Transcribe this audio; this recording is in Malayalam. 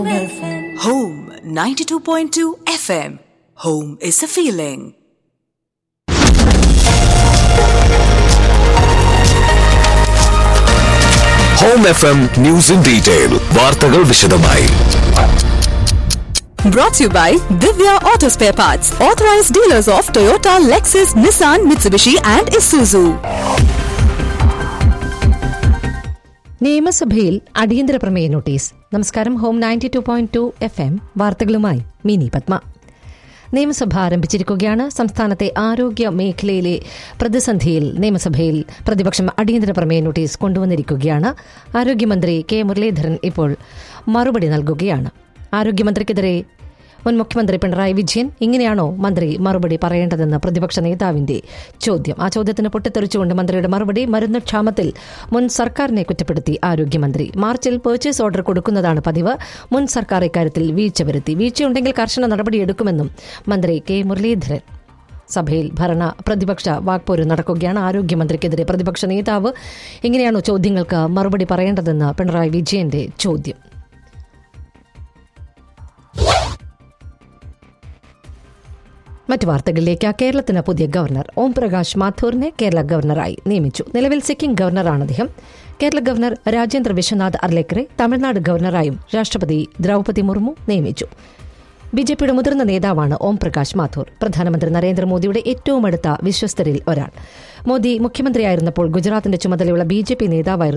Home 92.2 FM. Home is a feeling. Home F M news in detail വാർത്തകൾ വിശദമായി Brought to you by Divya Auto Spare Parts, authorized dealers of Toyota, Lexus, Nissan, Mitsubishi, and Isuzu. നിയമസഭയിൽ അടിയന്തര പ്രമേയ നോട്ടീസ് നമസ്കാരം home ninety two point two F M വാർത്തകളുമായി മിനി പത്മ നിയമസഭ ആരംഭിച്ചിരിക്കുകയാണ് സംസ്ഥാനത്തെ ആരോഗ്യ മേഖലയിലെ പ്രതിസന്ധിയിൽ നിയമസഭയിൽ പ്രതിപക്ഷം അടിയന്തര പ്രമേയ നോട്ടീസ് കൊണ്ടുവന്നിരിക്കുകയാണ് ആരോഗ്യമന്ത്രി കെ മുരളീധരൻ ഇപ്പോൾ മറുപടി നൽകുകയാണ് ആരോഗ്യമന്ത്രിക്കെതിരെ മുൻ മുഖ്യമന്ത്രി പിണറായി വിജയൻ ഇങ്ങനെയാണോ മന്ത്രി മറുപടി പറയേണ്ടതെന്ന് പ്രതിപക്ഷ നേതാവിന്റെ ചോദ്യം ആ ചോദ്യത്തിന് പൊട്ടിത്തെറിച്ചുകൊണ്ട് മന്ത്രിയുടെ മറുപടി മരുന്ന് ക്ഷാമത്തിൽ മുൻ സർക്കാരിനെ കുറ്റപ്പെടുത്തി ആരോഗ്യമന്ത്രി മാർച്ചിൽ പർച്ചേസ് ഓർഡർ കൊടുക്കുന്നതാണ് പതിവ് മുൻ സർക്കാർ ഇക്കാര്യത്തിൽ വീഴ്ച വരുത്തി വീഴ്ചയുണ്ടെങ്കിൽ കർശന നടപടിയെടുക്കുമെന്നും മന്ത്രി കെ മുരളീധരൻ സഭയിൽ ഭരണ പ്രതിപക്ഷ വാക്പോര് നടക്കുകയാണ് ആരോഗ്യമന്ത്രിക്കെതിരെ പ്രതിപക്ഷ നേതാവ് ഇങ്ങനെയാണോ ചോദ്യങ്ങൾക്ക് മറുപടി പറയേണ്ടതെന്ന് പിണറായി വിജയന്റെ ചോദ്യം മറ്റു വാർത്തകളിലേക്ക് കേരളത്തിന് പുതിയ ഗവർണർ ഓം പ്രകാശ് മാഥൂറിനെ കേരള ഗവർണറായി നിയമിച്ചു നിലവിൽ സിക്കിം ഗവർണറാണ് അദ്ദേഹം കേരള ഗവർണർ രാജേന്ദ്ര വിശ്വനാഥ് അർലേക്കറെ തമിഴ്നാട് ഗവർണറായും രാഷ്ട്രപതി ദ്രൗപതി മുർമു നിയമിച്ചു ബി ജെ പിയുടെ മുതിർന്ന നേതാവാണ് ഓം പ്രകാശ് മാഥൂർ പ്രധാനമന്ത്രി നരേന്ദ്രമോദിയുടെ ഏറ്റവും അടുത്ത വിശ്വസ്തരിൽ ഒരാൾ മോദി മുഖ്യമന്ത്രിയായിരുന്നപ്പോൾ ഗുജറാത്തിന്റെ ചുമതലയുള്ള ബി ജെ പി നേതാവായിരുന്നു